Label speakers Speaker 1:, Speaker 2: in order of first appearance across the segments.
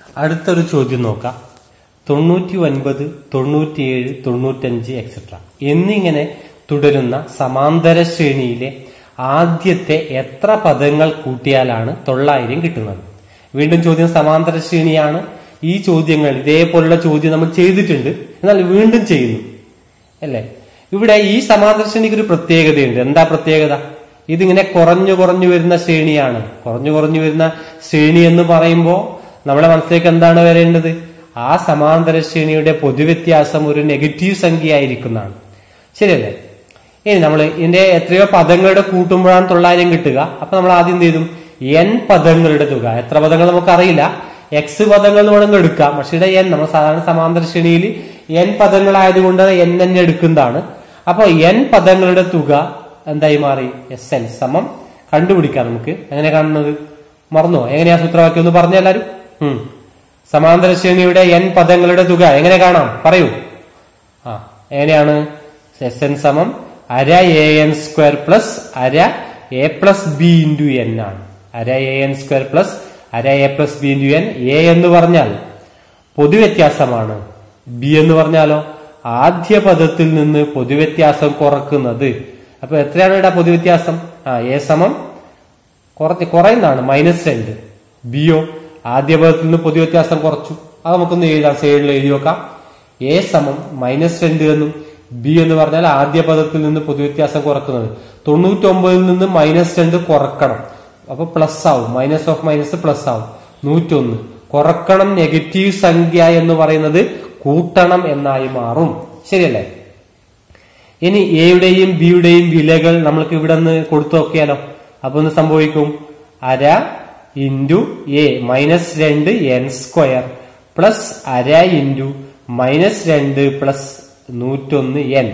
Speaker 1: അടുത്തൊരു ചോദ്യം നോക്കാം തൊണ്ണൂറ്റി ഒൻപത് തൊണ്ണൂറ്റിയേഴ് തൊണ്ണൂറ്റഞ്ച് എക്സെട്ര എന്നിങ്ങനെ തുടരുന്ന സമാന്തര ശ്രേണിയിലെ ആദ്യത്തെ എത്ര പദങ്ങൾ കൂട്ടിയാലാണ് തൊള്ളായിരം കിട്ടുന്നത് വീണ്ടും ചോദ്യം സമാന്തര ശ്രേണിയാണ് ഈ ചോദ്യങ്ങൾ ഇതേപോലുള്ള ചോദ്യം നമ്മൾ ചെയ്തിട്ടുണ്ട് എന്നാൽ വീണ്ടും ചെയ്യുന്നു അല്ലേ ഇവിടെ ഈ സമാന്തര ശ്രേണിക്ക് ഒരു പ്രത്യേകതയുണ്ട് എന്താ പ്രത്യേകത ഇതിങ്ങനെ കുറഞ്ഞു കുറഞ്ഞു വരുന്ന ശ്രേണിയാണ് കുറഞ്ഞു കുറഞ്ഞു വരുന്ന ശ്രേണി എന്ന് പറയുമ്പോൾ നമ്മുടെ മനസ്സിലേക്ക് എന്താണ് വരേണ്ടത് ആ സമാന്തര ശ്രേണിയുടെ പൊതുവ്യത്യാസം ഒരു നെഗറ്റീവ് സംഖ്യ ആയിരിക്കുന്നതാണ് ശരിയല്ലേ ഇനി നമ്മൾ ഇതിന്റെ എത്രയോ പദങ്ങളുടെ കൂട്ടുമ്പോഴാണ് തൊള്ളായിരം കിട്ടുക അപ്പൊ നമ്മൾ ആദ്യം എന്ത് ചെയ്തും എൻ പദങ്ങളുടെ തുക എത്ര പദങ്ങൾ നമുക്കറിയില്ല എക്സ് പദങ്ങൾ എന്ന് വേണമെങ്കിൽ എടുക്കാം പക്ഷെ ഇവിടെ എൻ നമ്മൾ സാധാരണ സമാന്തര ശ്രേണിയിൽ എൻ പദങ്ങളായതുകൊണ്ട് എൻ തന്നെ എടുക്കുന്നതാണ് അപ്പൊ എൻ പദങ്ങളുടെ തുക എന്തായി മാറി എസ് എൻ സമം കണ്ടുപിടിക്കാം നമുക്ക് എങ്ങനെ കാണുന്നത് മറന്നോ എങ്ങനെയാ സൂത്രവാക്യം ഒന്ന് പറഞ്ഞ എല്ലാരും ഉം സമാന്തര ശ്രേണിയുടെ എൻ പദങ്ങളുടെ തുക എങ്ങനെ കാണാം പറയൂ ആ എങ്ങനെയാണ് എസ് എൻ സമം അര എ എൻ സ്ക്വയർ പ്ലസ് അര A plus B into N ആണ് അര എ എൻ സ്ക്വയർ പ്ലസ് അര A plus B into N A എന്ന് പറഞ്ഞാൽ പൊതുവ്യത്യാസമാണ് ബി എന്ന് പറഞ്ഞാലോ ആദ്യ പദത്തിൽ നിന്ന് പൊതുവ്യത്യാസം കുറക്കുന്നത് അപ്പൊ എത്രയാണ് ഇവിടെ പൊതുവ്യത്യാസം ആ എ സമം കുറച്ച് കുറയുന്നതാണ് മൈനസ് രണ്ട് ബിയോ ആദ്യ പദത്തിൽ നിന്ന് പൊതുവ്യത്യാസം കുറച്ചു അത് നമുക്കൊന്ന് എഴുതാം സൈഡിൽ എഴുതി വെക്കാം എ സമം മൈനസ് രണ്ട് എന്നും ബി എന്ന് പറഞ്ഞാൽ ആദ്യ പദത്തിൽ നിന്ന് പൊതുവ്യത്യാസം കുറക്കുന്നത് തൊണ്ണൂറ്റി ഒമ്പതിൽ നിന്ന് മൈനസ് രണ്ട് കുറക്കണം അപ്പൊ പ്ലസ് ആവും മൈനസ് ഓഫ് മൈനസ് പ്ലസ് ആവും നൂറ്റൊന്ന് കുറക്കണം നെഗറ്റീവ് സംഖ്യ എന്ന് പറയുന്നത് കൂട്ടണം എന്നായി മാറും ശരിയല്ലേ ഇനി എയുടെയും ബിയുടെയും വിലകൾ നമ്മൾക്ക് ഇവിടെ നിന്ന് കൊടുത്തു നോക്കിയാലോ അപ്പൊ ഒന്ന് സംഭവിക്കും അര ഇൻറ്റു എ മൈനസ് രണ്ട് എൻ സ്ക്വയർ പ്ലസ് അര ഇൻറ്റു മൈനസ് രണ്ട് പ്ലസ് നൂറ്റൊന്ന് എൻ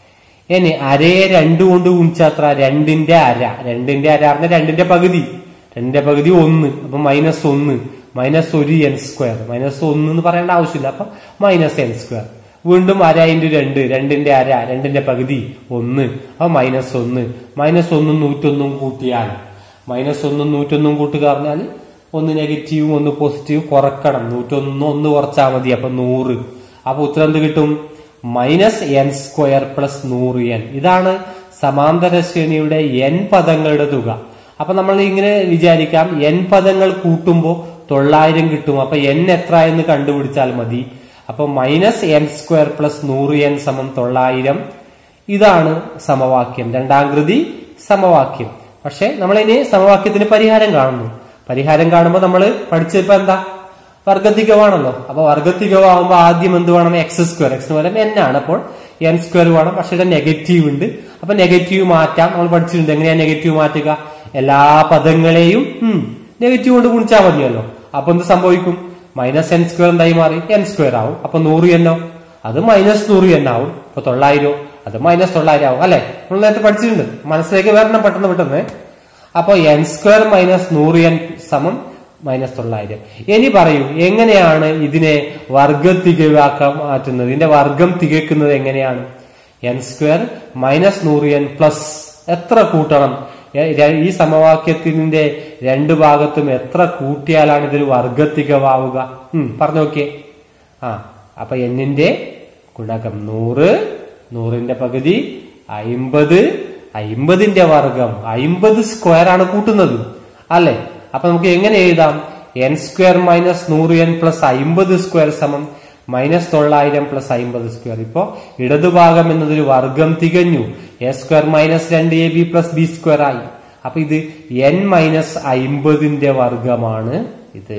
Speaker 1: ഇനി അരയെ രണ്ട് കൊണ്ട് ഗുണിച്ചാത്ര രണ്ടിന്റെ അര രണ്ടിന്റെ അര പറഞ്ഞാൽ രണ്ടിന്റെ പകുതി രണ്ടിന്റെ പകുതി ഒന്ന് അപ്പൊ മൈനസ് ഒന്ന് മൈനസ് ഒരു എൻ സ്ക്വയർ മൈനസ് ഒന്ന് എന്ന് പറയേണ്ട ആവശ്യമില്ല അപ്പൊ മൈനസ് എൻ സ്ക്വയർ വീണ്ടും അര ഇൻറ്റു രണ്ട് രണ്ടിന്റെ അര രണ്ടിന്റെ പകുതി ഒന്ന് അപ്പൊ മൈനസ് ഒന്ന് മൈനസ് ഒന്നും നൂറ്റൊന്നും കൂട്ടിയാൽ മൈനസ് ഒന്നും നൂറ്റൊന്നും കൂട്ടുക പറഞ്ഞാൽ ഒന്ന് നെഗറ്റീവും ഒന്ന് പോസിറ്റീവും കുറക്കണം നൂറ്റൊന്ന് ഒന്ന് കുറച്ചാൽ മതി അപ്പൊ നൂറ് അപ്പൊ ഉത്തരം എന്ത് കിട്ടും മൈനസ് എൻ സ്ക്വയർ പ്ലസ് നൂറ് എൻ ഇതാണ് സമാന്തര ശ്രേണിയുടെ എൻ പദങ്ങളുടെ തുക അപ്പൊ നമ്മൾ ഇങ്ങനെ വിചാരിക്കാം എൻ പദങ്ങൾ കൂട്ടുമ്പോൾ തൊള്ളായിരം കിട്ടും അപ്പൊ എൻ എത്ര എന്ന് കണ്ടുപിടിച്ചാൽ മതി അപ്പൊ മൈനസ് എൻ സ്ക്വയർ പ്ലസ് നൂറ് എൻ സമം തൊള്ളായിരം ഇതാണ് സമവാക്യം രണ്ടാം കൃതി സമവാക്യം പക്ഷെ നമ്മൾ ഇനി സമവാക്യത്തിന് പരിഹാരം കാണുന്നു പരിഹാരം കാണുമ്പോൾ നമ്മൾ പഠിച്ചപ്പോ എന്താ വർഗത്തികമാണല്ലോ അപ്പൊ വർഗത്തികമാകുമ്പോൾ ആദ്യം എന്ത് വേണം എക്സ് സ്ക്വയർ എക്സ് പകരം എൻ ആണ് അപ്പോൾ എൻ സ്ക്വയർ വേണം പക്ഷെ ഇവിടെ നെഗറ്റീവ് ഉണ്ട് അപ്പൊ നെഗറ്റീവ് മാറ്റാം നമ്മൾ പഠിച്ചിട്ടുണ്ട് എങ്ങനെയാ നെഗറ്റീവ് മാറ്റുക എല്ലാ പദങ്ങളെയും നെഗറ്റീവ് കൊണ്ട് ഗുണിച്ചാൽ മതിയല്ലോ അപ്പൊ എന്ത് സംഭവിക്കും മൈനസ് എൻ സ്ക്വയർ എന്തായി മാറി എൻ സ്ക്വയർ ആവും അപ്പൊ നൂറ് എന്നോ അത് മൈനസ് നൂറ് എന്നാവും അപ്പൊ തൊള്ളായിരം അത് മൈനസ് തൊള്ളായിരം ആവും അല്ലെ നമ്മൾ നേരത്തെ പഠിച്ചിട്ടുണ്ട് മനസ്സിലേക്ക് വരണം പെട്ടെന്ന് പെട്ടെന്ന് അപ്പൊ എൻ സ്ക്വയർ മൈനസ് നൂറ് എൻ സമം മൈനസ് തൊള്ളായിരം ഇനി പറയൂ എങ്ങനെയാണ് ഇതിനെ വർഗത്തികവാക്കാൻ മാറ്റുന്നത് ഇതിന്റെ വർഗം തികക്കുന്നത് എങ്ങനെയാണ് എൻ സ്ക്വയർ മൈനസ് നൂറ് എൻ പ്ലസ് എത്ര കൂട്ടണം ഈ സമവാക്യത്തിന്റെ രണ്ട് ഭാഗത്തും എത്ര കൂട്ടിയാലാണ് ഇതൊരു വർഗത്തികമാവുക ഉം പറഞ്ഞു നോക്കിയേ ആ അപ്പൊ എന്നിന്റെ ഗുണകം നൂറ് നൂറിന്റെ പകുതി അയിമ്പത് അയിമ്പതിന്റെ വർഗം അയിമ്പത് സ്ക്വയർ ആണ് കൂട്ടുന്നത് അല്ലെ അപ്പൊ നമുക്ക് എങ്ങനെ എഴുതാം എൻ സ്ക്വയർ മൈനസ് നൂറ് എൻ പ്ലസ് അയിമ്പത് സ്ക്വയർ സമം മൈനസ് തൊള്ളായിരം പ്ലസ് അയിമ്പത് സ്ക്വയർ ഇപ്പോ ഇടതുഭാഗം എന്നതൊരു വർഗം തികഞ്ഞു എ സ്ക്വയർ മൈനസ് രണ്ട് A B plus B square ആയി അപ്പൊ ഇത് എൻ മൈനസ് അയിമ്പതിന്റെ വർഗമാണ് ഇത്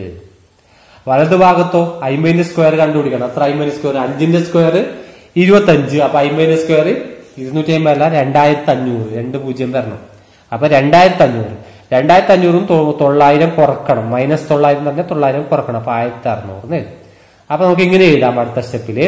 Speaker 1: വലതുഭാഗത്തോ അയിമ്പതിന്റെ സ്ക്വയർ കണ്ടുപിടിക്കണം അത്ര അയിമ്പതിന്റെ സ്ക്വയർ അഞ്ചിന്റെ സ്ക്വയർ ഇരുപത്തി അഞ്ച് അപ്പൊ അയിമ്പതിന്റെ സ്ക്വയർ ഇരുന്നൂറ്റി അമ്പത് അല്ല രണ്ടായിരത്തി അഞ്ഞൂറ് രണ്ട് പൂജ്യം വരണം അപ്പൊ രണ്ടായിരത്തി അഞ്ഞൂറ് രണ്ടായിരത്തി അഞ്ഞൂറും തൊള്ളായിരം കുറക്കണം മൈനസ് തൊള്ളായിരം തന്നെ തൊള്ളായിരം കുറക്കണം അപ്പൊ ആയിരത്തി അറുന്നൂറ് അപ്പൊ നമുക്ക് ഇങ്ങനെ എഴുതാം അടുത്ത സ്റ്റെപ്പില്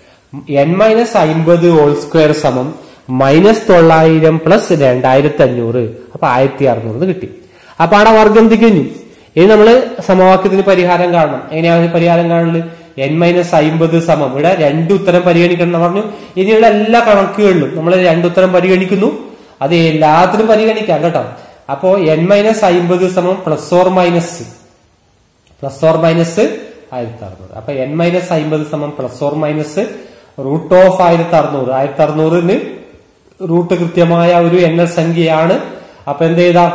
Speaker 1: എൻ മൈനസ് അമ്പത് ഹോൾ സ്ക്വയർ സമം മൈനസ് തൊള്ളായിരം പ്ലസ് രണ്ടായിരത്തി അഞ്ഞൂറ് അപ്പൊ ആയിരത്തി അറുന്നൂറ് കിട്ടി അപ്പൊ അവിടെ വർഗം തികഞ്ഞു ഇനി നമ്മള് സമവാക്യത്തിന് പരിഹാരം കാണണം എങ്ങനെയാണ് പരിഹാരം കാണുന്നത് എൻ മൈനസ് അമ്പത് സമം ഇവിടെ രണ്ട് ഉത്തരം പരിഗണിക്കണം എന്ന് പറഞ്ഞു ഇനിയുള്ള എല്ലാ കണക്കുകളിലും നമ്മൾ രണ്ട് ഉത്തരം പരിഗണിക്കുന്നു അത് എല്ലാത്തിനും പരിഗണിക്കാം കേട്ടോ അപ്പോ എൻ മൈനസ് അമ്പത് സമം plus or minus plus or minus ആയിരത്തി അറുന്നൂറ് അപ്പൊ എൻ മൈനസ് അമ്പത് സമം plus or minus root of ആയിരത്തി അറുന്നൂറ് ആയിരത്തി അറുന്നൂറിന് റൂട്ട് കൃത്യമായ ഒരു എണ്ണൽ സംഖ്യയാണ് അപ്പൊ എന്ത് ചെയ്താം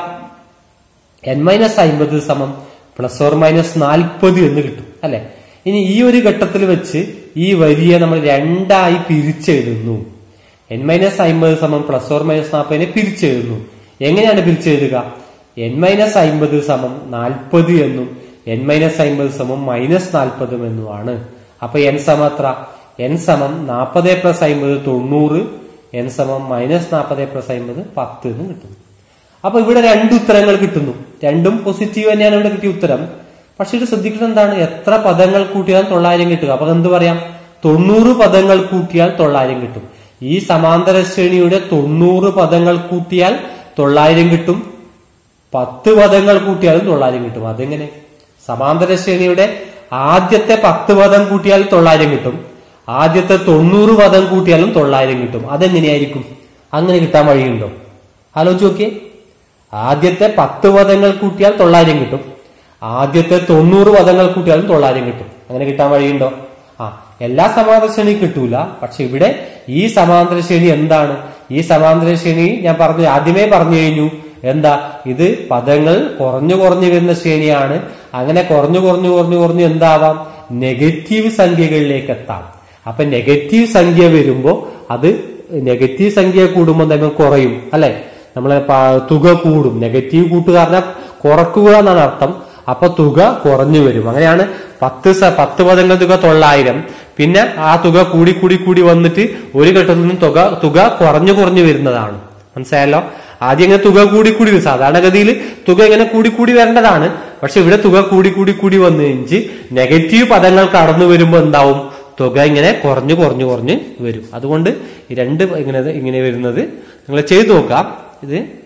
Speaker 1: എൻ മൈനസ് അമ്പത് സമം പ്ലസ് ഓർ മൈനസ് നാൽപ്പത് എന്ന് കിട്ടും അല്ലെ ഇനി ഈ ഒരു ഘട്ടത്തിൽ വെച്ച് ഈ വരിയെ നമ്മൾ രണ്ടായി പിരിച്ചെഴുതുന്നു എൻ മൈനസ് അമ്പത് സമം പ്ലസ് ഓർ മൈനസ് നാൽപ്പതിനെ പിരിച്ചെഴുതുന്നു എങ്ങനെയാണ് പിരിച്ചെഴുതുക എൻ മൈനസ് അമ്പത് സമം നാൽപ്പത് എന്നും എൻ മൈനസ് അമ്പത് സമം മൈനസ് നാൽപ്പതും എന്നുമാണ് അപ്പൊ എൻ സമം എത്ര എൻ സമം നാൽപ്പത് പ്ലസ് അമ്പത് തൊണ്ണൂറ് എൻ സമം മൈനസ് നാൽപ്പത് പ്ലസ് അമ്പത് പത്ത് എന്ന് കിട്ടും അപ്പൊ ഇവിടെ രണ്ട് ഉത്തരങ്ങൾ കിട്ടുന്നു രണ്ടും പോസിറ്റീവ് തന്നെയാണ് ഇവിടെ കിട്ടിയ ഉത്തരം പക്ഷെ ഇത് ശ്രദ്ധിക്കുന്നത് എന്താണ് എത്ര പദങ്ങൾ കൂട്ടിയാൽ തൊള്ളായിരം കിട്ടുക അപ്പൊ എന്ത് പറയാം തൊണ്ണൂറ് പദങ്ങൾ കൂട്ടിയാൽ തൊള്ളായിരം കിട്ടും ഈ സമാന്തര ശ്രേണിയുടെ തൊണ്ണൂറ് പദങ്ങൾ കൂട്ടിയാൽ തൊള്ളായിരം കിട്ടും പത്ത് പദങ്ങൾ കൂട്ടിയാലും തൊള്ളായിരം കിട്ടും അതെങ്ങനെ സമാന്തര ശ്രേണിയുടെ ആദ്യത്തെ പത്ത് പദം കൂട്ടിയാൽ തൊള്ളായിരം കിട്ടും ആദ്യത്തെ തൊണ്ണൂറ് പദം കൂട്ടിയാലും തൊള്ളായിരം കിട്ടും അതെങ്ങനെയായിരിക്കും അങ്ങനെ കിട്ടാൻ വഴിയുണ്ടോ ആലോചിച്ച് നോക്കിയേ ആദ്യത്തെ പത്ത് പദങ്ങൾ കൂട്ടിയാൽ തൊള്ളായിരം കിട്ടും ആദ്യത്തെ തൊണ്ണൂറ് പദങ്ങൾ കൂട്ടിയാലും തൊള്ളായിരം കിട്ടും അങ്ങനെ കിട്ടാൻ വഴിയുണ്ടോ ആ എല്ലാ സമാന്തര ശ്രേണിയും കിട്ടൂല പക്ഷെ ഇവിടെ ഈ സമാന്തര ശ്രേണി എന്താണ് ഈ സമാന്തര ശ്രേണി ഞാൻ പറഞ്ഞു ആദ്യമേ പറഞ്ഞു കഴിഞ്ഞു എന്താ ഇത് പദങ്ങൾ കുറഞ്ഞു കുറഞ്ഞു വരുന്ന ശ്രേണിയാണ് അങ്ങനെ കുറഞ്ഞു കുറഞ്ഞു കുറഞ്ഞു കുറഞ്ഞു എന്താവാം നെഗറ്റീവ് സംഖ്യകളിലേക്ക് എത്താം അപ്പൊ നെഗറ്റീവ് സംഖ്യ വരുമ്പോ അത് നെഗറ്റീവ് സംഖ്യ കൂടുമ്പോൾ തന്നെ കുറയും അല്ലെ നമ്മളെ പ- തുക കൂടും നെഗറ്റീവ് കൂട്ടുക പറഞ്ഞാൽ കുറക്കുക എന്നാണ് അർത്ഥം അപ്പൊ തുക കുറഞ്ഞു വരും അങ്ങനെയാണ് പത്ത് സ- പത്ത് പദങ്ങൾ തുക തൊള്ളായിരം പിന്നെ ആ തുക കൂടി കൂടി കൂടി വന്നിട്ട് ഒരു ഘട്ടത്തിൽ നിന്നും തുക തുക കുറഞ്ഞു കുറഞ്ഞു വരുന്നതാണ് മനസ്സിലായല്ലോ ആദ്യം ഇങ്ങനെ തുക കൂടി കൂടി വരും സാധാരണഗതിയിൽ തുക ഇങ്ങനെ കൂടി കൂടി വരേണ്ടതാണ് പക്ഷെ ഇവിടെ തുക കൂടി കൂടി കൂടി വന്നു കഴിഞ്ഞ് നെഗറ്റീവ് പദങ്ങൾ കടന്നു വരുമ്പോൾ എന്താവും തുക ഇങ്ങനെ കുറഞ്ഞു കുറഞ്ഞു കുറഞ്ഞ് വരും അതുകൊണ്ട് ഈ രണ്ട് ഇങ്ങനെ ഇങ്ങനെ വരുന്നത് നിങ്ങൾ ചെയ്തു നോക്കാം ഇത്